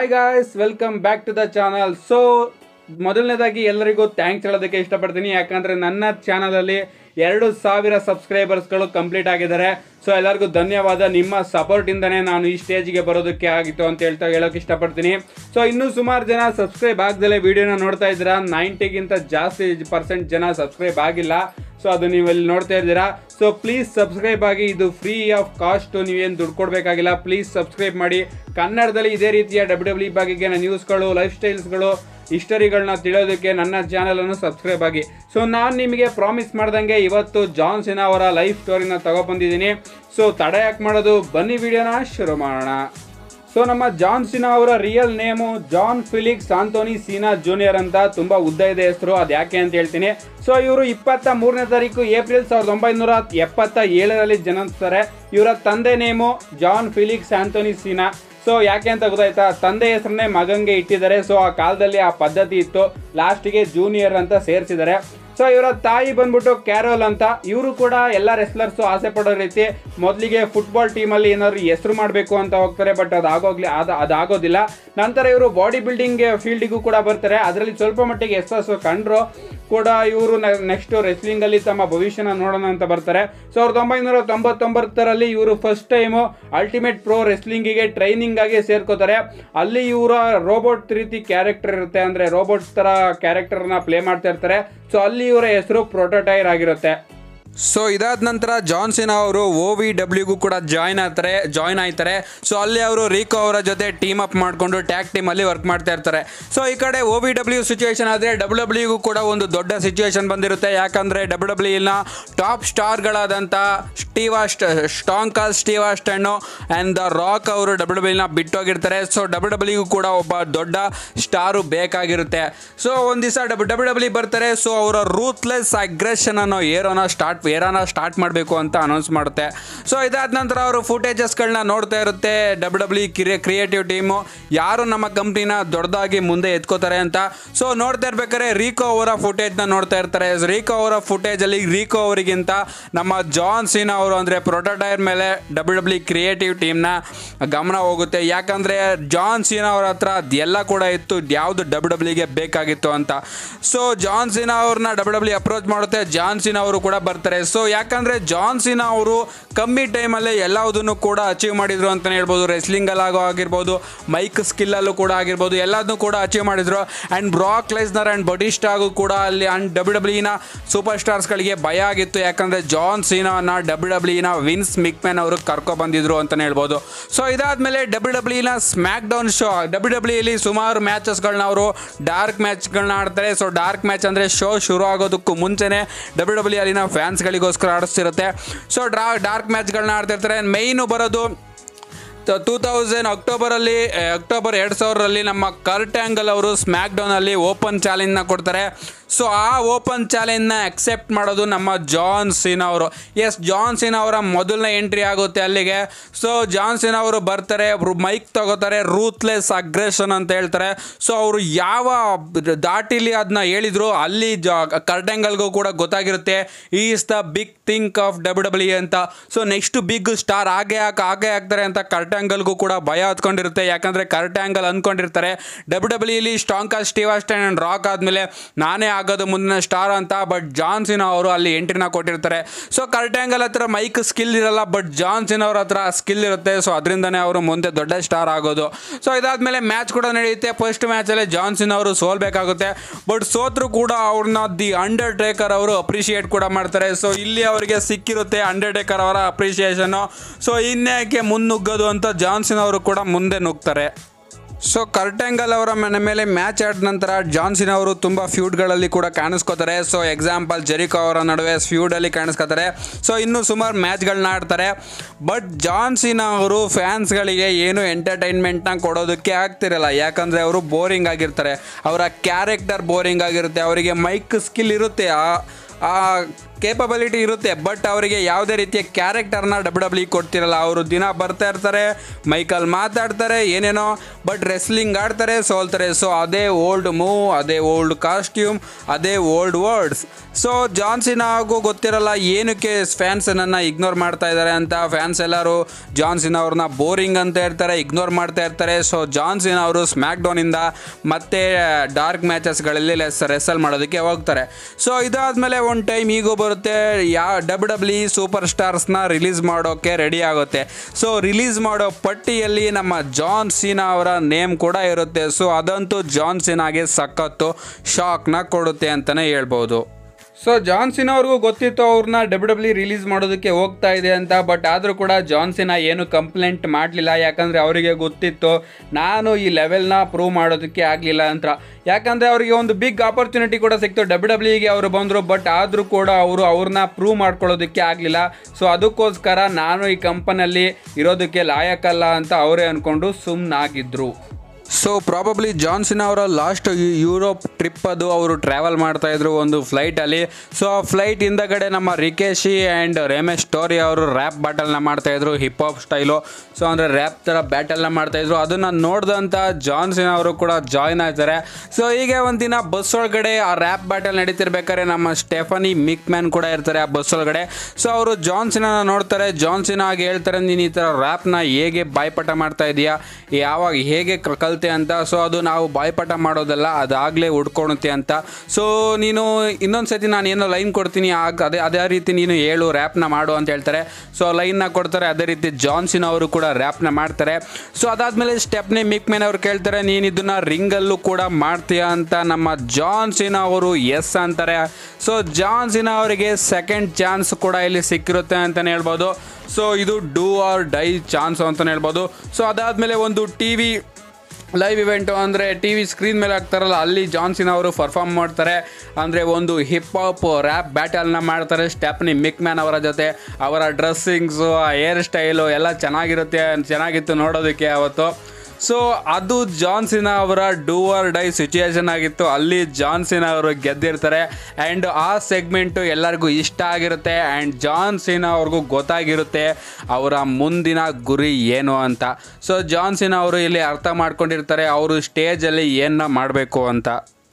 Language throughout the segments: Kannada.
hi guys welcome back to the channel so ಮೊದಲನೇದಾಗಿ ಎಲ್ಲರಿಗೂ ಥ್ಯಾಂಕ್ಸ್ ಹೇಳೋದಕ್ಕೆ ಇಷ್ಟಪಡ್ತೀನಿ ಯಾಕಂದರೆ ನನ್ನ ಚಾನಲಲ್ಲಿ ಎರಡು ಸಾವಿರ ಸಬ್ಸ್ಕ್ರೈಬರ್ಸ್ಗಳು ಕಂಪ್ಲೀಟ್ ಆಗಿದ್ದಾರೆ ಸೊ ಎಲ್ಲರಿಗೂ ಧನ್ಯವಾದ ನಿಮ್ಮ ಸಪೋರ್ಟಿಂದನೇ ನಾನು ಈ ಸ್ಟೇಜ್ಗೆ ಬರೋದಕ್ಕೆ ಆಗಿತ್ತು ಅಂತ ಹೇಳ್ತಾ ಹೇಳೋಕೆ ಇಷ್ಟಪಡ್ತೀನಿ ಸೊ ಇನ್ನೂ ಸುಮಾರು ಜನ ಸಬ್ಸ್ಕ್ರೈಬ್ ಆಗ್ದಲೇ ವಿಡಿಯೋನ ನೋಡ್ತಾ ಇದ್ದೀರಾ ನೈಂಟಿಗಿಂತ ಜಾಸ್ತಿ ಪರ್ಸೆಂಟ್ ಜನ ಸಬ್ಸ್ಕ್ರೈಬ್ ಆಗಿಲ್ಲ ಸೊ ಅದು ನೀವು ಇಲ್ಲಿ ನೋಡ್ತಾ ಇದ್ದೀರಾ ಸೊ ಪ್ಲೀಸ್ ಸಬ್ಸ್ಕ್ರೈಬ್ ಆಗಿ ಇದು ಫ್ರೀ ಆಫ್ ಕಾಸ್ಟ್ ನೀವೇನು ದುಡ್ಡು ಕೊಡಬೇಕಾಗಿಲ್ಲ ಪ್ಲೀಸ್ ಸಬ್ಸ್ಕ್ರೈಬ್ ಮಾಡಿ ಕನ್ನಡದಲ್ಲಿ ಇದೇ ರೀತಿಯ ಡಬ್ಲ್ಯೂ ಡಬ್ಲ್ಯೂ ಬಗೆಗಿನ ನ್ಯೂಸ್ಗಳು ಲೈಫ್ ಸ್ಟೈಲ್ಸ್ಗಳು ಹಿಸ್ಟರಿಗಳನ್ನ ತಿಳಿಯೋದಕ್ಕೆ ನನ್ನ ಚಾನಲನ್ನು ಸಬ್ಸ್ಕ್ರೈಬ್ ಆಗಿ ಸೊ ನಾನು ನಿಮಗೆ ಪ್ರಾಮಿಸ್ ಮಾಡ್ದಂಗೆ ಇವತ್ತು ಜಾನ್ ಸಿನಾ ಅವರ ಲೈಫ್ ಸ್ಟೋರಿನ ತಗೊಬಂದಿದ್ದೀನಿ ಸೊ ತಡ ಯಾಕೆ ಮಾಡೋದು ಬನ್ನಿ ವಿಡಿಯೋನ ಶುರು ಮಾಡೋಣ ಸೊ ನಮ್ಮ ಜಾನ್ ಸಿನಾ ಅವರ real name John Felix Anthony Cena junior ಅಂತ ತುಂಬಾ ಉದ್ದ ಇದೆ ಹೆಸರು ಅದು ಯಾಕೆ ಅಂತ ಹೇಳ್ತೀನಿ ಸೊ ಇವರು ಇಪ್ಪತ್ತ ಮೂರನೇ ತಾರೀಕು ಏಪ್ರಿಲ್ ಸಾವಿರದ ಒಂಬೈನೂರ ಎಪ್ಪತ್ತ ಏಳರಲ್ಲಿ ಜನಿಸ್ತಾರೆ ಇವರ ತಂದೆ name John Felix Anthony Cena so ಯಾಕೆ ಅಂತ ಗೊತ್ತಾಯ್ತಾ ತಂದೆ ಹೆಸರನ್ನೇ ಮಗಂಗೆ ಇಟ್ಟಿದ್ದಾರೆ ಸೊ ಆ ಕಾಲದಲ್ಲಿ ಆ ಪದ್ಧತಿ ಇತ್ತು ಲಾಸ್ಟಿಗೆ ಜೂನಿಯರ್ ಅಂತ ಸೇರಿಸಿದ್ದಾರೆ ಸೊ ಇವರ ತಾಯಿ ಬಂದ್ಬಿಟ್ಟು ಕ್ಯಾರೋಲ್ ಅಂತ ಇವರು ಕೂಡ ಎಲ್ಲ ರೆಸ್ಲರ್ಸು ಆಸೆ ಪಡೋ ರೀತಿ ಮೊದಲಿಗೆ ಫುಟ್ಬಾಲ್ ಟೀಮಲ್ಲಿ ಏನಾದ್ರು ಹೆಸರು ಮಾಡಬೇಕು ಅಂತ ಹೋಗ್ತಾರೆ ಬಟ್ ಅದು ಆಗೋಗ್ಲಿ ಅದು ಅದಾಗೋದಿಲ್ಲ ನಂತರ ಇವರು ಬಾಡಿ ಬಿಲ್ಡಿಂಗ್ ಫೀಲ್ಡಿಗೂ ಕೂಡ ಬರ್ತಾರೆ ಅದರಲ್ಲಿ ಸ್ವಲ್ಪ ಮಟ್ಟಿಗೆ ಯಶಸ್ಸು ಕಂಡ್ರು ಕೂಡ ಇವರು ನೆಕ್ಸ್ಟ್ ರೆಸ್ಲಿಂಗಲ್ಲಿ ತಮ್ಮ ಭವಿಷ್ಯನ ನೋಡೋಣ ಅಂತ ಬರ್ತಾರೆ ಸಾವಿರದ ಒಂಬೈನೂರ ತೊಂಬತ್ತೊಂಬತ್ತರಲ್ಲಿ ಇವರು ಫಸ್ಟ್ ಟೈಮು ಅಲ್ಟಿಮೇಟ್ ಪ್ರೋ ರೆಸ್ಲಿಂಗಿಗೆ ಟ್ರೈನಿಂಗ್ ಆಗಿ ಸೇರ್ಕೋತಾರೆ ಅಲ್ಲಿ ಇವರ ರೋಬೋಟ್ ರೀತಿ ಕ್ಯಾರೆಕ್ಟರ್ ಇರುತ್ತೆ ಅಂದರೆ ರೋಬೋಟ್ ಥರ ಕ್ಯಾರೆಕ್ಟರ್ನ ಪ್ಲೇ ಮಾಡ್ತಾ ಇರ್ತಾರೆ ಸೊ ಅಲ್ಲಿ ಇವರ ಹೆಸರು ಪ್ರೊಟೋಟೈರ್ ಆಗಿರುತ್ತೆ ಸೊ ಇದಾದ ನಂತರ ಜಾನ್ಸಿನ್ ಅವರು ಒ ವಿ ಡಬ್ಲ್ಯೂಗೂ ಕೂಡ ಜಾಯ್ನ್ ಆಗ್ತಾರೆ ಜಾಯ್ನ್ ಆಯ್ತಾರೆ ಸೊ ಅಲ್ಲಿ ಅವರು ರೀಕೋ ಅವರ ಜೊತೆ ಟೀಮ್ ಅಪ್ ಮಾಡಿಕೊಂಡು ಟ್ಯಾಗ್ ಟೀಮಲ್ಲಿ ವರ್ಕ್ ಮಾಡ್ತಾ ಇರ್ತಾರೆ ಸೊ ಈ ಕಡೆ ಒ ವಿ ಡಬ್ಲ್ಯೂ ಸಿಚುವೇಶನ್ ಆದರೆ ಡಬ್ಲ್ಯೂ ಡಬ್ಲ್ಯೂಗೂ ಕೂಡ ಒಂದು ದೊಡ್ಡ ಸಿಚುವೇಶನ್ ಬಂದಿರುತ್ತೆ ಯಾಕಂದರೆ ಡಬ್ಲ್ಯೂ ಡಬ್ಲ್ಯೂನ ಟಾಪ್ ಸ್ಟಾರ್ಗಳಾದಂಥ ಸ್ಟೀವಾ ಸ್ಟಾಂಕಾಲ್ ಸ್ಟೀವಾ ಸ್ಟಣ್ಣು ಆ್ಯಂಡ್ ದ ರಾಕ್ ಅವರು ಡಬ್ಲ್ಯೂ ಡಬ್ಲ್ಯೂನ ಬಿಟ್ಟೋಗಿರ್ತಾರೆ ಸೊ ಡಬ್ಲ್ಯೂ ಡಬ್ಲ್ಯೂಗೂ ಕೂಡ ಒಬ್ಬ ದೊಡ್ಡ ಸ್ಟಾರು ಬೇಕಾಗಿರುತ್ತೆ ಸೊ ಒಂದು ದಿವಸ ಡಬ್ಲ್ಯೂ ಡಬ್ಲ್ಯೂ ಡಬ್ಲ್ಯೂ ಬರ್ತಾರೆ ಸೊ ಅವರ ರೂತ್ಲೆಸ್ ಅಗ್ರೆಷನ್ ಅನ್ನೋ ಏರೋನ ಸ್ಟಾರ್ಟ್ ಏರಾನ ಸ್ಟಾರ್ಟ್ ಮಾಡಬೇಕು ಅಂತ ಅನೌನ್ಸ್ ಮಾಡುತ್ತೆ ಸೊ ಇದಾದ ನಂತರ ಅವರು ಫುಟೇಜಸ್ಗಳನ್ನ ನೋಡ್ತಾ ಇರುತ್ತೆ ಡಬ್ಲ್ಯೂ ಡಬ್ಲ್ಯೂ ಕಿರಿಯ ಕ್ರಿಯೇಟಿವ್ ಟೀಮು ಯಾರು ನಮ್ಮ ಕಂಪ್ನಿನ ದೊಡ್ಡದಾಗಿ ಮುಂದೆ ಎತ್ಕೋತಾರೆ ಅಂತ ಸೊ ನೋಡ್ತಾ ಇರ್ಬೇಕಾದ್ರೆ ರೀಕೋ ಅವರ ಫುಟೇಜ್ನ ನೋಡ್ತಾ ಇರ್ತಾರೆ ರೀಕೋ ಅವರ ಫುಟೇಜಲ್ಲಿ ರೀಕೋ ಅವರಿಗಿಂತ ನಮ್ಮ ಜಾನ್ ಸೀನಾ ಅವರು ಅಂದರೆ ಪ್ರೊಟೋಟೈರ್ ಮೇಲೆ ಡಬ್ಲ್ಯೂ ಡಬ್ಲ್ಯೂ ಕ್ರಿಯೇಟಿವ್ ಟೀಮ್ನ ಗಮನ ಹೋಗುತ್ತೆ ಯಾಕಂದರೆ ಜಾನ್ ಸೀನಾ ಅವ್ರ ಹತ್ರ ಅದೆಲ್ಲ ಕೂಡ ಇತ್ತು ಯಾವುದು ಡಬ್ಲ್ಯೂ ಡಬ್ಲ್ಯೂಗೆ ಬೇಕಾಗಿತ್ತು ಅಂತ ಸೊ ಜಾನ್ ಸೀನಾ ಅವ್ರನ್ನ ಡಬ್ಲ್ಯೂ ಡಬ್ಲ್ಯೂ ಅಪ್ರೋಚ್ ಮಾಡುತ್ತೆ ಜಾನ್ ಸೀನಾ ಅವರು ಕೂಡ ಬರ್ತಾರೆ ಸೊ ಯಾಕಂದರೆ ಜಾನ್ ಸೀನಾ ಅವರು ಕಮ್ಮಿ ಟೈಮಲ್ಲೇ ಎಲ್ಲದನ್ನು ಕೂಡ ಅಚೀವ್ ಮಾಡಿದ್ರು ಅಂತಲೇ ಹೇಳ್ಬೋದು ರೆಸ್ಲಿಂಗಲ್ಲಾಗೋ ಆಗಿರ್ಬೋದು ಮೈಕ್ ಸ್ಕಿಲ್ಲಲ್ಲೂ ಕೂಡ ಆಗಿರ್ಬೋದು ಎಲ್ಲದನ್ನೂ ಕೂಡ ಅಚೀವ್ ಮಾಡಿದ್ರು ಆ್ಯಂಡ್ ಬ್ರಾಕ್ ಲೆಸ್ನರ್ ಆ್ಯಂಡ್ ಬಡಿಸ್ಟಾಗೂ ಕೂಡ ಅಲ್ಲಿ ಆ್ಯಂಡ್ ಡಬ್ಲ್ಯೂ ಡಬ್ಲ್ಯೂನ ಸೂಪರ್ ಸ್ಟಾರ್ಸ್ಗಳಿಗೆ ಭಯ ಆಗಿತ್ತು ಯಾಕಂದರೆ ಜಾನ್ ಸೀನಾನ ಡಬ್ಲ್ಯೂ ಡಬ್ಲ್ಯೂನ ವಿನ್ಸ್ ಮಿಕ್ಮ್ಯಾನ್ ಅವರು ಕರ್ಕೊ ಬಂದಿದ್ರು ಅಂತಲೇ ಹೇಳ್ಬೋದು ಸೊ ಇದಾದಮೇಲೆ ಡಬ್ಲ್ಯೂ ಡಬ್ಲ್ಯೂನ ಸ್ಮ್ಯಾಕ್ ಡೌನ್ ಶೋ ಡಬ್ಲ್ಯೂ ಡಬ್ಲ್ಯೂಲಿ ಸುಮಾರು ಮ್ಯಾಚಸ್ಗಳನ್ನ ಅವರು ಡಾರ್ಕ್ ಮ್ಯಾಚ್ಗಳನ್ನ ಆಡ್ತಾರೆ ಸೊ ಡಾರ್ಕ್ ಮ್ಯಾಚ್ ಅಂದರೆ ಶೋ ಶುರು ಆಗೋದಕ್ಕೂ ಮುಂಚೆನೇ ಡಬ್ಲ್ಯೂ ಡಬ್ಲ್ಯೂ ಅಲ್ಲಿನ ಫ್ಯಾನ್ಸ್ಗಳಿಗೋಸ್ಕರ ಆಡಿಸ್ತಿರುತ್ತೆ ಸೊ ಡ್ರಾ ಡಾರ್ಕ್ ಮ್ಯಾಚ್ಗಳನ್ನ ಆಡ್ತಿರ್ತಾರೆ ಮೈನು ಬರೋದು ಟೂ ತೌಸಂಡ್ ಅಕ್ಟೋಬರಲ್ಲಿ ಅಕ್ಟೋಬರ್ ಎರಡು ಸಾವಿರದಲ್ಲಿ ನಮ್ಮ ಕರ್ಟ್ಯಾಂಗಲ್ ಅವರು ಸ್ಮ್ಯಾಕ್ ಡೌನಲ್ಲಿ ಓಪನ್ ಚಾಲೆಂಜ್ನ ಕೊಡ್ತಾರೆ ಸೊ ಆ ಓಪನ್ ಚಾಲೆಂಜ್ನ ಅಕ್ಸೆಪ್ಟ್ ಮಾಡೋದು ನಮ್ಮ ಜಾನ್ ಸೀನಾ ಅವರು ಎಸ್ ಜಾನ್ ಸೀನಾ ಅವರ ಮೊದಲನೇ ಎಂಟ್ರಿ ಆಗುತ್ತೆ ಅಲ್ಲಿಗೆ ಸೊ ಜಾನ್ ಸೀನಾ ಅವರು ಬರ್ತಾರೆ ಮೈಕ್ ತಗೋತಾರೆ ರೂತ್ಲೆಸ್ ಅಗ್ರೆಷನ್ ಅಂತ ಹೇಳ್ತಾರೆ ಸೊ ಅವರು ಯಾವ ದಾಟಿಲಿ ಅದನ್ನ ಹೇಳಿದ್ರು ಅಲ್ಲಿ ಜಾ ಕರ್ಟೆಂಗಲ್ಗೂ ಕೂಡ ಗೊತ್ತಾಗಿರುತ್ತೆ ಈ is the big think of W W ಅಂತ ಸೊ ನೆಕ್ಸ್ಟ್ ಬಿಗ್ ಸ್ಟಾರ್ ಹಾಗೆ ಹಾಕಿ ಹಾಗೆ ಆಗ್ತಾರೆ ಅಂತ ಕರ್ಟ್ಯಾಂಗಲ್ಗೂ ಕೂಡ ಭಯ ಹತ್ಕೊಂಡಿರುತ್ತೆ ಯಾಕಂದರೆ ಕರ್ಟ್ಯಾಂಗಲ್ ಅಂದ್ಕೊಂಡಿರ್ತಾರೆ ಡಬ್ಲ್ಯೂ ಡಬ್ಲ್ಯೂಲಿ ಸ್ಟಾಂಕಾ ಸ್ಟೀವಾಸ್ಟನ್ ಆ್ಯಂಡ್ ರಾಕ್ ಆದಮೇಲೆ ನಾನೇ ಆಗೋದು ಮುಂದಿನ ಸ್ಟಾರ್ ಅಂತ ಬಟ್ ಜಾನ್ಸಿನ ಅವರು ಅಲ್ಲಿ ಎಂಟ್ರಿನ ಕೊಟ್ಟಿರ್ತಾರೆ ಸೊ ಕರ್ಟ್ಯಾಂಗಲ್ ಹತ್ರ ಮೈಕ್ ಸ್ಕಿಲ್ ಇರಲ್ಲ ಬಟ್ ಜಾನ್ಸಿನ್ ಅವ್ರ ಹತ್ರ ಸ್ಕಿಲ್ ಇರುತ್ತೆ ಸೊ ಅದರಿಂದನೇ ಅವರು ಮುಂದೆ ದೊಡ್ಡ ಸ್ಟಾರ್ ಆಗೋದು ಸೊ ಇದಾದಮೇಲೆ ಮ್ಯಾಚ್ ಕೂಡ ನಡೆಯುತ್ತೆ ಫಸ್ಟ್ ಮ್ಯಾಚಲ್ಲಿ ಜಾನ್ಸಿನ್ ಅವರು ಸೋಲ್ಬೇಕಾಗುತ್ತೆ ಬಟ್ ಸೋತ್ರು ಕೂಡ ಅವ್ರನ್ನ ದಿ ಅಂಡರ್ ಟೇಕರ್ ಅವರು ಅಪ್ರಿಷಿಯೇಟ್ ಕೂಡ ಮಾಡ್ತಾರೆ ಸೊ ಇಲ್ಲಿ ಅವರಿಗೆ ಸಿಕ್ಕಿರುತ್ತೆ ಅಂಡರ್ ಟೇಕರ್ ಅವರ ಅಪ್ರಿಷಿಯೇಷನ್ನು ಸೊ ಇನ್ನೇಕೆ ಮುನ್ನುಗ್ಗೋದು ಅಂತ ಜಾನ್ಸಿನ್ ಅವರು ಕೂಡ ಮುಂದೆ ನುಗ್ತಾರೆ ಸೊ ಕರ್ಟೆಂಗಲ್ ಅವರ ಮನೆ ಮೇಲೆ ಮ್ಯಾಚ್ ಆದ ನಂತರ ಜಾನ್ಸಿನ್ ಅವರು ತುಂಬ ಫ್ಯೂಡ್ಗಳಲ್ಲಿ ಕೂಡ ಕಾಣಿಸ್ಕೋತಾರೆ ಸೊ ಎಕ್ಸಾಂಪಲ್ ಜೆರಿಕೋ ಅವರ ನಡುವೆ ಫ್ಯೂಡಲ್ಲಿ ಕಾಣಿಸ್ಕೋತಾರೆ ಸೊ ಇನ್ನೂ ಸುಮಾರು ಮ್ಯಾಚ್ಗಳನ್ನ ಆಡ್ತಾರೆ ಬಟ್ ಜಾನ್ಸಿನ್ ಅವರು ಫ್ಯಾನ್ಸ್ಗಳಿಗೆ ಏನು ಎಂಟರ್ಟೈನ್ಮೆಂಟ್ನ ಕೊಡೋದಕ್ಕೆ ಆಗ್ತಿರಲ್ಲ ಯಾಕಂದರೆ ಅವರು ಬೋರಿಂಗ್ ಆಗಿರ್ತಾರೆ ಅವರ ಕ್ಯಾರೆಕ್ಟರ್ ಬೋರಿಂಗ್ ಆಗಿರುತ್ತೆ ಅವರಿಗೆ ಮೈಕ್ ಸ್ಕಿಲ್ ಇರುತ್ತೆ ಆ ಕೇಪಬಿಲಿಟಿ ಇರುತ್ತೆ ಬಟ್ ಅವರಿಗೆ ಯಾವುದೇ ರೀತಿಯ ಕ್ಯಾರೆಕ್ಟರ್ನ ಡಬ್ಲ್ಯೂ ಡಬ್ಲ್ಯೂ ಕೊಡ್ತಿರಲ್ಲ ಅವರು ದಿನ ಬರ್ತಾ ಇರ್ತಾರೆ ಮೈಕಲ್ ಮಾತಾಡ್ತಾರೆ ಏನೇನೋ ಬಟ್ ರೆಸ್ಲಿಂಗ್ ಆಡ್ತಾರೆ ಸೋಲ್ತಾರೆ ಸೊ ಅದೇ ಓಲ್ಡ್ ಮೂವ್ ಅದೇ ಓಲ್ಡ್ ಕಾಸ್ಟ್ಯೂಮ್ ಅದೇ ಓಲ್ಡ್ ವರ್ಡ್ಸ್ ಸೊ ಜಾನ್ಸಿನ ಹಾಗೂ ಗೊತ್ತಿರಲ್ಲ ಏನಕ್ಕೆ ಫ್ಯಾನ್ಸ್ ನನ್ನ ಇಗ್ನೋರ್ ಮಾಡ್ತಾ ಇದ್ದಾರೆ ಅಂತ ಫ್ಯಾನ್ಸ್ ಎಲ್ಲರೂ ಜಾನ್ಸಿನ ಅವ್ರನ್ನ ಬೋರಿಂಗ್ ಅಂತ ಇರ್ತಾರೆ ಇಗ್ನೋರ್ ಮಾಡ್ತಾ ಇರ್ತಾರೆ ಸೊ ಜಾನ್ಸಿನ ಅವರು ಸ್ಮ್ಯಾಕ್ ಡೌನಿಂದ ಮತ್ತೆ ಡಾರ್ಕ್ ಮ್ಯಾಚಸ್ಗಳಲ್ಲಿ ಲೆಸ್ ರೆಸಲ್ ಮಾಡೋದಕ್ಕೆ ಹೋಗ್ತಾರೆ ಸೊ ಇದಾದಮೇಲೆ ಒಂದು ಟೈಮ್ ಈಗೂ ಬರುತ್ತೆ ಯಾ ಡಬ್ ಡಬ್ಲ್ಯೂ ಸೂಪರ್ ಸ್ಟಾರ್ಸ್ನ ರಿಲೀಸ್ ಮಾಡೋಕ್ಕೆ ರೆಡಿ ಆಗುತ್ತೆ ಸೊ ರಿಲೀಸ್ ಮಾಡೋ ಪಟ್ಟಿಯಲ್ಲಿ ನಮ್ಮ ಜಾನ್ ಸೀನಾ ಅವರ ನೇಮ್ ಕೂಡ ಇರುತ್ತೆ ಸೊ ಅದಂತೂ ಜಾನ್ ಸೀನಾಗೆ ಸಖತ್ತು ಶಾಕ್ನ ಕೊಡುತ್ತೆ ಅಂತಲೇ ಹೇಳ್ಬೋದು ಸೊ ಜಾನ್ಸಿನ ಅವ್ರಿಗೂ ಗೊತ್ತಿತ್ತು ಅವ್ರನ್ನ ಡಬ್ಲ್ಯೂ ಡಬ್ಲ್ಯೂ ರಿಲೀಸ್ ಮಾಡೋದಕ್ಕೆ ಹೋಗ್ತಾ ಇದೆ ಅಂತ ಬಟ್ ಆದರೂ ಕೂಡ ಜಾನ್ಸಿನ ಏನು ಕಂಪ್ಲೇಂಟ್ ಮಾಡಲಿಲ್ಲ ಯಾಕಂದರೆ ಅವರಿಗೆ ಗೊತ್ತಿತ್ತು ನಾನು ಈ ಲೆವೆಲ್ನ ಪ್ರೂವ್ ಮಾಡೋದಕ್ಕೆ ಆಗಲಿಲ್ಲ ಅಂತ ಯಾಕಂದರೆ ಅವರಿಗೆ ಒಂದು ಬಿಗ್ ಆಪರ್ಚುನಿಟಿ ಕೂಡ ಸಿಕ್ತು ಡಬ್ಲ್ಯೂ ಡಬ್ಲ್ಯೂಗೆ ಅವರು ಬಂದರು ಬಟ್ ಆದರೂ ಕೂಡ ಅವರು ಅವ್ರನ್ನ ಪ್ರೂವ್ ಮಾಡ್ಕೊಳ್ಳೋದಕ್ಕೆ ಆಗಲಿಲ್ಲ ಸೊ ಅದಕ್ಕೋಸ್ಕರ ನಾನು ಈ ಕಂಪನಿಯಲ್ಲಿ ಇರೋದಕ್ಕೆ ಲಾಯಕಲ್ಲ ಅಂತ ಅವರೇ ಅಂದ್ಕೊಂಡು ಸುಮ್ಮನಾಗಿದ್ದರು ಸೊ ಪ್ರಾಬಬ್ಲಿ ಜಾನ್ಸಿನ್ ಅವರ ಲಾಸ್ಟ್ ಯುರೋಪ್ ಟ್ರಿಪ್ ಅದು ಅವರು ಟ್ರಾವೆಲ್ ಮಾಡ್ತಾ ಇದ್ರು ಒಂದು ಫ್ಲೈಟಲ್ಲಿ ಸೊ ಆ ಫ್ಲೈಟ್ ಹಿಂದಗಡೆ ನಮ್ಮ ರಿಕೇಶಿ ಆ್ಯಂಡ್ ರೇಮೇಶ್ ಸ್ಟೋರಿ ಅವರು ರ್ಯಾಪ್ ಬ್ಯಾಟಲ್ನ ಮಾಡ್ತಾ ಇದ್ರು ಹಿಪ್ ಹಾಪ್ ಸ್ಟೈಲು ಸೊ ಅಂದರೆ ರ್ಯಾಪ್ ಥರ ಬ್ಯಾಟಲ್ನ ಮಾಡ್ತಾ ಇದ್ರು ಅದನ್ನು ನೋಡಿದಂಥ ಜಾನ್ಸಿನ್ ಅವರು ಕೂಡ ಜಾಯ್ನ್ ಆಗ್ತಾರೆ ಸೊ ಹೀಗೆ ಒಂದಿನ ಬಸ್ ಒಳಗಡೆ ಆ ರ್ಯಾಪ್ ಬ್ಯಾಟಲ್ ನಡೀತಿರ್ಬೇಕಾದ್ರೆ ನಮ್ಮ ಸ್ಟೆಫನಿ ಮಿಕ್ ಮ್ಯಾನ್ ಕೂಡ ಇರ್ತಾರೆ ಆ ಬಸ್ ಒಳಗಡೆ ಸೊ ಅವರು ಜಾನ್ಸಿನ ನೋಡ್ತಾರೆ ಜಾನ್ಸಿನ ಆಗಿ ಹೇಳ್ತಾರೆ ನೀನು ಈ ಥರ ರ್ಯಾಪ್ನ ಹೇಗೆ ಬಾಯ್ಪಾಠ ಮಾಡ್ತಾ ಇದೀಯಾ ಯಾವಾಗ ಹೇಗೆ ಕ- ಕಲ್ತೆ ಅಂತ ಸೊ ಅದು ನಾವು ಬಾಯ್ಪಾಠ ಮಾಡೋದಲ್ಲ ಅದಾಗಲೇ ಉಡ್ಕೊಳುತ್ತೆ ಅಂತ ಸೊ ನೀನು ಇನ್ನೊಂದು ಸತಿ ನಾನು ಏನೋ ಲೈನ್ ಕೊಡ್ತೀನಿ ಆಗ ಅದೇ ಅದೇ ರೀತಿ ನೀನು ಹೇಳು ರ್ಯಾಪ್ನ ಮಾಡು ಅಂತ ಹೇಳ್ತಾರೆ ಸೊ ಲೈನ್ನ ಕೊಡ್ತಾರೆ ಅದೇ ರೀತಿ ಜಾನ್ಸಿನ್ ಅವರು ಕೂಡ ರ್ಯಾಪ್ನ ಮಾಡ್ತಾರೆ ಸೊ ಅದಾದಮೇಲೆ ಸ್ಟೆಪ್ನಿ ಮಿಕ್ ಮ್ಯಾನ್ ಅವ್ರು ಕೇಳ್ತಾರೆ ನೀನು ಇದನ್ನ ರಿಂಗಲ್ಲೂ ಕೂಡ ಮಾಡ್ತೀಯಾ ಅಂತ ನಮ್ಮ ಜಾನ್ಸಿನ ಅವರು ಎಸ್ ಅಂತಾರೆ ಸೊ ಜಾನ್ಸಿನ ಅವರಿಗೆ ಸೆಕೆಂಡ್ ಚಾನ್ಸ್ ಕೂಡ ಇಲ್ಲಿ ಸಿಕ್ಕಿರುತ್ತೆ ಅಂತಲೇ ಹೇಳ್ಬೋದು ಸೊ ಇದು ಡೂ ಆರ್ ಡೈ ಚಾನ್ಸ್ ಅಂತಲೇ ಹೇಳ್ಬೋದು ಸೊ ಅದಾದಮೇಲೆ ಒಂದು ಟಿ ವಿ ಲೈವ್ ಇವೆಂಟು ಅಂದರೆ ಟಿ ವಿ ಸ್ಕ್ರೀನ್ ಮೇಲೆ ಹಾಕ್ತಾರಲ್ಲ ಅಲ್ಲಿ ಜಾನ್ಸಿನ್ ಅವರು ಪರ್ಫಾರ್ಮ್ ಮಾಡ್ತಾರೆ ಅಂದರೆ ಒಂದು ಹಿಪ್ ಹಾಪ್ ರ್ಯಾಪ್ ಬ್ಯಾಟಲ್ನ ಮಾಡ್ತಾರೆ ಸ್ಟೆಪ್ನಿ ಮಿಕ್ ಮ್ಯಾನ್ ಅವರ ಜೊತೆ ಅವರ ಡ್ರೆಸ್ಸಿಂಗ್ಸು ಆ ಹೇರ್ ಸ್ಟೈಲು ಎಲ್ಲ ಚೆನ್ನಾಗಿರುತ್ತೆ ಚೆನ್ನಾಗಿತ್ತು ನೋಡೋದಕ್ಕೆ ಅವತ್ತು ಸೊ ಅದು ಜಾನ್ಸಿನ ಅವರ ಡೂ ಆರ್ ಡೈ ಸಿಚುಯೇಷನ್ ಆಗಿತ್ತು ಅಲ್ಲಿ ಜಾನ್ಸಿನ ಅವರು ಗೆದ್ದಿರ್ತಾರೆ ಆ್ಯಂಡ್ ಆ ಸೆಗ್ಮೆಂಟು ಎಲ್ಲರಿಗೂ ಇಷ್ಟ ಆಗಿರುತ್ತೆ ಆ್ಯಂಡ್ ಜಾನ್ಸಿನ ಅವ್ರಿಗೂ ಗೊತ್ತಾಗಿರುತ್ತೆ ಅವರ ಮುಂದಿನ ಗುರಿ ಏನು ಅಂತ ಸೊ ಜಾನ್ಸಿನ ಅವರು ಇಲ್ಲಿ ಅರ್ಥ ಮಾಡ್ಕೊಂಡಿರ್ತಾರೆ ಅವರು ಸ್ಟೇಜಲ್ಲಿ ಏನನ್ನ ಮಾಡಬೇಕು ಅಂತ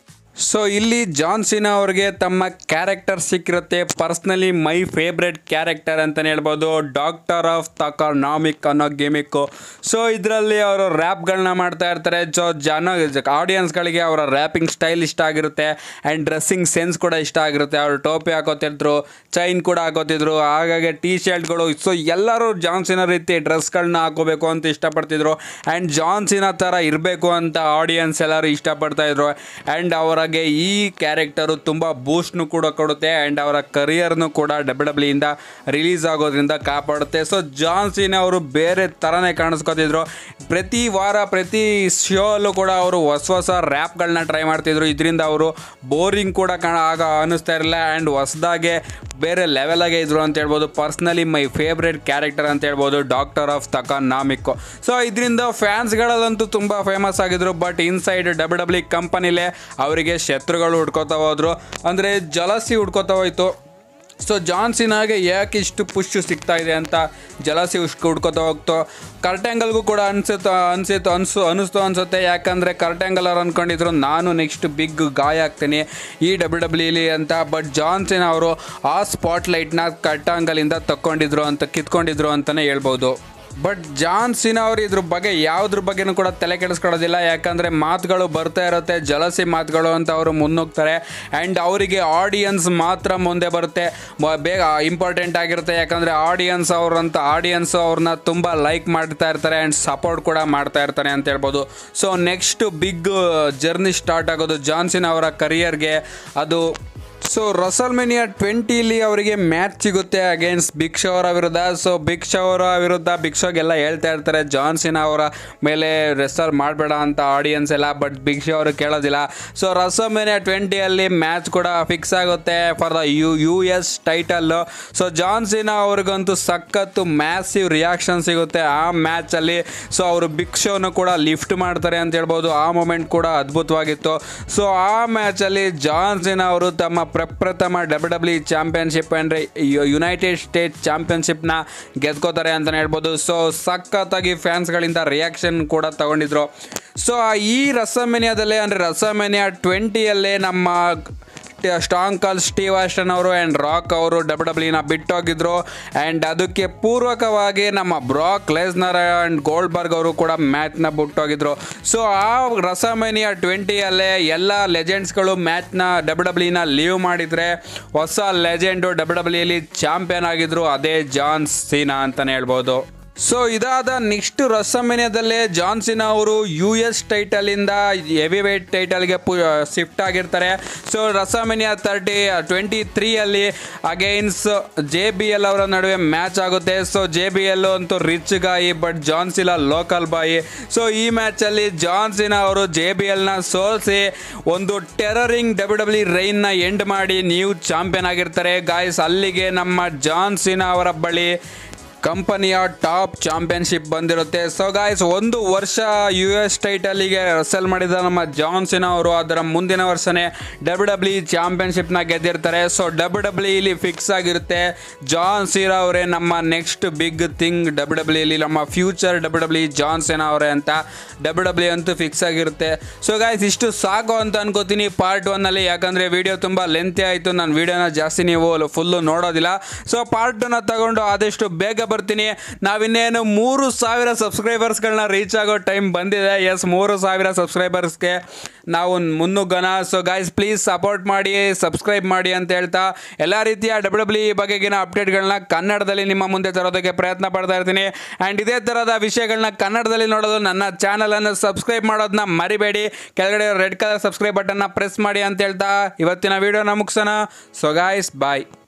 ಸೊ ಇಲ್ಲಿ ಜಾನ್ಸಿನ ಅವ್ರಿಗೆ ತಮ್ಮ ಕ್ಯಾರೆಕ್ಟರ್ ಸಿಕ್ಕಿರುತ್ತೆ ಪರ್ಸ್ನಲಿ ಮೈ ಫೇವ್ರೆಟ್ ಕ್ಯಾರೆಕ್ಟರ್ ಅಂತಲೇ ಹೇಳ್ಬೋದು ಡಾಕ್ಟರ್ ಆಫ್ ತಕಾನಾಮಿಕ್ ಅನ್ನೋ ಗಿಮಿಕ್ಕು ಸೊ ಇದರಲ್ಲಿ ಅವರು ರ್ಯಾಪ್ಗಳನ್ನ ಮಾಡ್ತಾ ಇರ್ತಾರೆ ಜೊ ಜನ ಆಡಿಯನ್ಸ್ಗಳಿಗೆ ಅವರ ರ್ಯಾಪಿಂಗ್ ಸ್ಟೈಲ್ ಇಷ್ಟ ಆಗಿರುತ್ತೆ ಆ್ಯಂಡ್ ಡ್ರೆಸ್ಸಿಂಗ್ ಸೆನ್ಸ್ ಕೂಡ ಇಷ್ಟ ಆಗಿರುತ್ತೆ ಅವರು ಟೋಪಿ ಹಾಕೋತಿದ್ರು ಚೈನ್ ಕೂಡ ಹಾಕೋತಿದ್ರು ಹಾಗಾಗಿ ಟೀ ಶರ್ಟ್ಗಳು ಸೊ ಎಲ್ಲರೂ ಜಾನ್ಸಿನ ರೀತಿ ಡ್ರೆಸ್ಗಳನ್ನ ಹಾಕೋಬೇಕು ಅಂತ ಇಷ್ಟಪಡ್ತಿದ್ರು ಆ್ಯಂಡ್ ಜಾನ್ಸಿನ ಥರ ಇರಬೇಕು ಅಂತ ಆಡಿಯನ್ಸ್ ಎಲ್ಲರೂ ಇಷ್ಟಪಡ್ತಾ ಇದ್ರು ಆ್ಯಂಡ್ ಅವರಿಗೆ ಈ ಕ್ಯಾರೆಕ್ಟರು ತುಂಬ ಬೂಸ್ಟ್ನು ಕೂಡ ಕೊಡುತ್ತೆ ಆ್ಯಂಡ್ ಅವರ ಕರಿಯರ್ನು ಕೂಡ ಡಬ್ಲ್ಯೂ ಡಬ್ಲ್ಯೂ ಇಂದ ರಿಲೀಸ್ ಆಗೋದ್ರಿಂದ ಕಾಪಾಡುತ್ತೆ ಸೊ ಜಾನ್ಸಿನ ಅವರು ಬೇರೆ ಥರನೇ ಕಾಣಿಸ್ಕೊತಿದ್ರು ಪ್ರತಿ ವಾರ ಪ್ರತಿ ಶೋ ಅಲ್ಲೂ ಕೂಡ ಅವರು ಹೊಸ ಹೊಸ ರ್ಯಾಪ್ಗಳನ್ನ ಟ್ರೈ ಮಾಡ್ತಿದ್ರು ಇದರಿಂದ ಅವರು ಬೋರಿಂಗ್ ಕೂಡ ಕಾಣ ಆಗ ಅನ್ನಿಸ್ತಾ ಇರಲಿಲ್ಲ ಆ್ಯಂಡ್ ಹೊಸದಾಗೆ ಬೇರೆ ಲೆವೆಲಾಗೆ ಇದ್ರು ಅಂತ ಹೇಳ್ಬೋದು ಪರ್ಸ್ನಲಿ ಮೈ ಫೇವ್ರೆಟ್ ಕ್ಯಾರೆಕ್ಟರ್ ಅಂತ ಹೇಳ್ಬೋದು doctor of thuganomics so ಇದರಿಂದ ಫ್ಯಾನ್ಸ್ಗಳಲ್ಲಂತೂ ತುಂಬ ಫೇಮಸ್ ಆಗಿದ್ರು ಬಟ್ ಇನ್ಸೈಡ್ ಡಬ್ಲ್ಯೂ ಡಬ್ಲ್ಯೂ ಕಂಪನಿಲೇ ಅವರಿಗೆ ಶತ್ರುಗಳು ಹುಡ್ಕೋತಾ ಹೋದ್ರು ಅಂದರೆ ಜಲಸಿ ಹುಡ್ಕೋತಾ ಹೋಯ್ತು ಸೊ ಜಾನ್ಸಿನಾಗೆ ಯಾಕೆ ಇಷ್ಟು ಪುಷ್ ಸಿಗ್ತಾ ಇದೆ ಅಂತ ಜಲಸಿ ಉಶ್ ಹುಡ್ಕೋತಾ ಹೋಗ್ತು ಕರ್ಟ್ಯಾಂಗಲ್ಗೂ ಕೂಡ ಅನ್ಸುತ್ತೋ ಅನ್ಸಿತ್ತು ಅನ್ಸು ಅನಿಸ್ತು ಅನ್ಸುತ್ತೆ ಯಾಕಂದರೆ ಕರ್ಟ್ಯಾಂಗಲ್ ಅವ್ರು ಅಂದ್ಕೊಂಡಿದ್ರು ನಾನು ನೆಕ್ಸ್ಟ್ ಬಿಗ್ ಗಾಯ ಆಗ್ತೀನಿ ಈ ಡಬ್ಲ್ಯೂ ಡಬ್ಲ್ಯೂಲಿ ಅಂತ ಬಟ್ ಜಾನ್ಸಿನ್ ಅವರು ಆ ಸ್ಪಾಟ್ ಲೈಟ್ನ ಕರ್ಟಾಂಗಲಿಂದ ತಕ್ಕೊಂಡಿದ್ರು ಅಂತ ಕಿತ್ಕೊಂಡಿದ್ರು ಅಂತಲೇ ಹೇಳ್ಬೋದು ಬಟ್ ಜಾನ್ ಸಿನಾ ಅವರು ಇದ್ರ ಬಗ್ಗೆ ಯಾವುದ್ರ ಬಗ್ಗೆನೂ ಕೂಡ ತಲೆ ಕೆಡಿಸ್ಕೊಳ್ಳೋದಿಲ್ಲ ಯಾಕಂದರೆ ಮಾತುಗಳು ಬರ್ತಾ ಇರುತ್ತೆ ಜಲಸಿ ಮಾತುಗಳು ಅಂತ ಅವರು ಮುನ್ನುಗ್ತಾರೆ ಆ್ಯಂಡ್ ಅವರಿಗೆ ಆಡಿಯನ್ಸ್ ಮಾತ್ರ ಮುಂದೆ ಬರುತ್ತೆ ಮ- ಬೇಗ ಇಂಪಾರ್ಟೆಂಟ್ ಆಗಿರುತ್ತೆ ಯಾಕಂದರೆ ಆಡಿಯನ್ಸ್ ಅವ್ರಂತ ಆಡಿಯನ್ಸ್ ಅವ್ರನ್ನ ತುಂಬ ಲೈಕ್ ಮಾಡ್ತಾ ಇರ್ತಾರೆ ಆ್ಯಂಡ್ ಸಪೋರ್ಟ್ ಕೂಡ ಮಾಡ್ತಾ ಇರ್ತಾರೆ ಅಂತ ಹೇಳ್ಬೋದು so next big journey start ಆಗೋದು ಜಾನ್ಸಿನ್ ಅವರ ಕರಿಯರ್ಗೆ ಅದು ಸೊ ರಸಲ್ಮೆನಿಯಾ ಟ್ವೆಂಟಿಲಿ ಅವರಿಗೆ ಮ್ಯಾಚ್ ಸಿಗುತ್ತೆ ಅಗೇನ್ಸ್ಟ್ ಬಿಗ್ ಶೋ ಅವರ ವಿರುದ್ಧ ಸೊ ಬಿಗ್ ಶೋ ಅವರ ವಿರುದ್ಧ ಬಿಗ್ ಶೋಗೆಲ್ಲ ಹೇಳ್ತಾ ಇರ್ತಾರೆ ಜಾನ್ಸಿನ್ ಅವರ ಮೇಲೆ ರೆಸಲ್ ಮಾಡಬೇಡ ಅಂತ ಆಡಿಯನ್ಸ್ ಎಲ್ಲ ಬಟ್ ಬಿಗ್ ಶೋ ಅವರು ಕೇಳೋದಿಲ್ಲ ಸೊ ರಸಲ್ಮೆನಿಯಾ ಟ್ವೆಂಟಿಯಲ್ಲಿ ಮ್ಯಾಚ್ ಕೂಡ ಫಿಕ್ಸ್ ಆಗುತ್ತೆ for the U U S title so John Cena ಅವ್ರಿಗಂತೂ ಸಖತ್ತು ಮ್ಯಾಸಿವ್ ರಿಯಾಕ್ಷನ್ ಸಿಗುತ್ತೆ ಆ ಮ್ಯಾಚಲ್ಲಿ ಸೊ ಅವರು ಬಿಗ್ ಶೋನು ಕೂಡ ಲಿಫ್ಟ್ ಮಾಡ್ತಾರೆ ಅಂತ ಹೇಳ್ಬೋದು ಆ ಮೂಮೆಂಟ್ ಕೂಡ ಅದ್ಭುತವಾಗಿತ್ತು ಸೊ ಆ ಮ್ಯಾಚಲ್ಲಿ ಜಾನ್ಸಿನ ಅವರು ತಮ್ಮ ಪ್ರಪ್ರಥಮ ಡಬ್ಲ್ಯೂ ಡಬ್ಲ್ಯೂ ಚಾಂಪಿಯನ್ಶಿಪ್ ಅಂದರೆ ಯುನೈಟೆಡ್ ಸ್ಟೇಟ್ ಚಾಂಪಿಯನ್ಶಿಪ್ನ ಗೆದ್ಕೋತಾರೆ ಅಂತಲೇ ಹೇಳ್ಬೋದು ಸೊ ಸಖತ್ತಾಗಿ ಫ್ಯಾನ್ಸ್ಗಳಿಂದ ರಿಯಾಕ್ಷನ್ ಕೂಡ ತಗೊಂಡಿದ್ರು ಸೊ ಈ ರಸಮೆನಿಯಾದಲ್ಲೇ ಅಂದರೆ ರಸಮೆನಿಯಾ ಟ್ವೆಂಟಿಯಲ್ಲೇ ನಮ್ಮ ಸ್ಟಾಂಗ್ ಕಾಲ್ ಸ್ಟೀವ್ ಆಸ್ಟನ್ ಅವರು ಆ್ಯಂಡ್ ರಾಕ್ ಅವರು ಡಬ್ಲ್ಯೂ ಡಬ್ಲ್ಯೂನ ಬಿಟ್ಟೋಗಿದ್ರು ಆ್ಯಂಡ್ ಅದಕ್ಕೆ ಪೂರ್ವಕವಾಗಿ ನಮ್ಮ ಬ್ರಾಕ್ ಲೆಸ್ನರ್ ಆ್ಯಂಡ್ ಗೋಲ್ಡ್ಬರ್ಗ್ ಅವರು ಕೂಡ ಮ್ಯಾಚ್ನ ಬಿಟ್ಟೋಗಿದ್ರು ಸೊ ಆ ರಸಮೇನಿಯಾ ಟ್ವೆಂಟಿಯಲ್ಲೇ ಎಲ್ಲ ಲೆಜೆಂಡ್ಸ್ಗಳು ಮ್ಯಾಚ್ನ ಡಬ್ಲ್ಯೂ ಡಬ್ಲ್ಯೂನ ಲೀವ್ ಮಾಡಿದರೆ ಹೊಸ ಲೆಜೆಂಡು ಡಬ್ಲ್ಯೂ ಡಬ್ಲ್ಯೂಲಿ ಚಾಂಪಿಯನ್ ಆಗಿದ್ರು ಅದೇ ಜಾನ್ ಸೀನಾ ಅಂತಲೇ ಹೇಳ್ಬೋದು ಸೊ ಇದಾದ ನೆಕ್ಸ್ಟ್ ರಸಮೇನಿಯಾದಲ್ಲೇ ಜಾನ್ಸಿನಾ ಅವರು ಯು ಎಸ್ ಟೈಟಲಿಂದ ಹೆವಿ ವೇಟ್ ಟೈಟಲ್ಗೆ ಪು ಶಿಫ್ಟ್ ಆಗಿರ್ತಾರೆ ಸೊ ರಸಮೇನಿಯಾ ತರ್ಟಿ ಟ್ವೆಂಟಿ ತ್ರೀಯಲ್ಲಿ ಅಗೈನ್ಸ್ ಜೆ ಬಿ ಎಲ್ ಅವರ ನಡುವೆ ಮ್ಯಾಚ್ ಆಗುತ್ತೆ ಸೊ ಜೆ ಬಿ ಎಲ್ ಅಂತೂ ರಿಚ್ ಗಾಯಿ ಬಟ್ ಜಾನ್ಸಿಲಾ ಲೋಕಲ್ ಬಾಯಿ ಸೊ ಈ ಮ್ಯಾಚಲ್ಲಿ ಜಾನ್ಸಿನಾ ಅವರು ಜೆ ಬಿ ಎಲ್ನ ಸೋಲಿಸಿ ಒಂದು ಟೆರರಿಂಗ್ ಡಬ್ಲ್ಯೂ ಡಬ್ಲ್ಯೂ ರೈನ್ನ ಎಂಡ್ ಮಾಡಿ ನೀವು ಚಾಂಪಿಯನ್ ಆಗಿರ್ತಾರೆ ಗಾಯ್ಸ್ ಅಲ್ಲಿಗೆ ನಮ್ಮ ಜಾನ್ಸಿನಾ ಅವರ ಬಳಿ ಕಂಪನಿಯ ಟಾಪ್ ಚಾಂಪಿಯನ್ಶಿಪ್ ಬಂದಿರುತ್ತೆ ಸೊ ಗಾಯ್ಸ್ ಒಂದು ವರ್ಷ ಯು ಎಸ್ ಟೈಟಲಿಗೆ ರಸಲ್ ಮಾಡಿದ ನಮ್ಮ ಜಾನ್ಸಿನ ಅವರು ಅದರ ಮುಂದಿನ ವರ್ಷನೇ ಡಬ್ಲ್ಯೂ ಡಬ್ಲ್ಯೂ ಚಾಂಪಿಯನ್ಶಿಪ್ನ ಗೆದ್ದಿರ್ತಾರೆ ಸೊ ಡಬ್ಲ್ಯೂ ಡಬ್ಲ್ಯೂ ಇಲ್ಲಿ ಫಿಕ್ಸ್ ಆಗಿರುತ್ತೆ ಜಾನ್ ಸೀರಾ ಅವರೇ ನಮ್ಮ next big thing W W ಇಲ್ಲಿ ನಮ್ಮ future W W John Cena ಅವರೇ ಅಂತ ಡಬ್ಲ್ಯೂ ಡಬ್ಲ್ಯೂ ಅಂತೂ ಫಿಕ್ಸ್ ಆಗಿರುತ್ತೆ ಸೊ ಗಾಯ್ಸ್ ಇಷ್ಟು ಸಾಕು ಅಂತ ಅನ್ಕೋತೀನಿ ಪಾರ್ಟ್ ಒನ್ನಲ್ಲಿ ಯಾಕಂದರೆ ವಿಡಿಯೋ ತುಂಬ ಲೆಂತಿ ಆಯಿತು ನಾನು ವಿಡಿಯೋನ ಜಾಸ್ತಿ ನೀವು ಫುಲ್ಲು ನೋಡೋದಿಲ್ಲ ಸೊ ಪಾರ್ಟ್ ಟೂನ ತಗೊಂಡು ಆದಷ್ಟು ಬೇಗ ಬರ್ತೀನಿ ನಾವಿನ್ನೇನು ಮೂರು ಸಾವಿರ ಸಬ್ಸ್ಕ್ರೈಬರ್ಸ್ಗಳನ್ನ ರೀಚ್ ಆಗೋ ಟೈಮ್ ಬಂದಿದೆ ಎಸ್ ಮೂರು ಸಾವಿರ ಸಬ್ಸ್ಕ್ರೈಬರ್ಸ್ಗೆ ನಾವು ಮುನ್ನುಗ್ಗೋಣ ಸೊ ಗಾಯ್ಸ್ ಪ್ಲೀಸ್ ಸಪೋರ್ಟ್ ಮಾಡಿ ಸಬ್ಸ್ಕ್ರೈಬ್ ಮಾಡಿ ಅಂತ ಹೇಳ್ತಾ ಎಲ್ಲ ರೀತಿಯ ಡಬ್ಲ್ಯೂ ಡಬ್ಲ್ಯೂ ಬಗೆಗಿನ ಅಪ್ಡೇಟ್ಗಳನ್ನ ಕನ್ನಡದಲ್ಲಿ ನಿಮ್ಮ ಮುಂದೆ ತರೋದಕ್ಕೆ ಪ್ರಯತ್ನ ಪಡ್ತಾ ಇರ್ತೀನಿ ಆ್ಯಂಡ್ ಇದೇ ಥರದ ವಿಷಯಗಳನ್ನ ಕನ್ನಡದಲ್ಲಿ ನೋಡೋದು ನನ್ನ ಚಾನಲನ್ನು ಸಬ್ಸ್ಕ್ರೈಬ್ ಮಾಡೋದನ್ನ ಮರಿಬೇಡಿ ಕೆಳಗಡೆ ರೆಡ್ ಕಲರ್ ಸಬ್ಸ್ಕ್ರೈಬ್ ಬಟನ್ನ ಪ್ರೆಸ್ ಮಾಡಿ ಅಂತ ಹೇಳ್ತಾ ಇವತ್ತಿನ ವಿಡಿಯೋನ ಮುಗಿಸೋಣ ಸೊ ಗಾಯ್ಸ್ ಬಾಯ್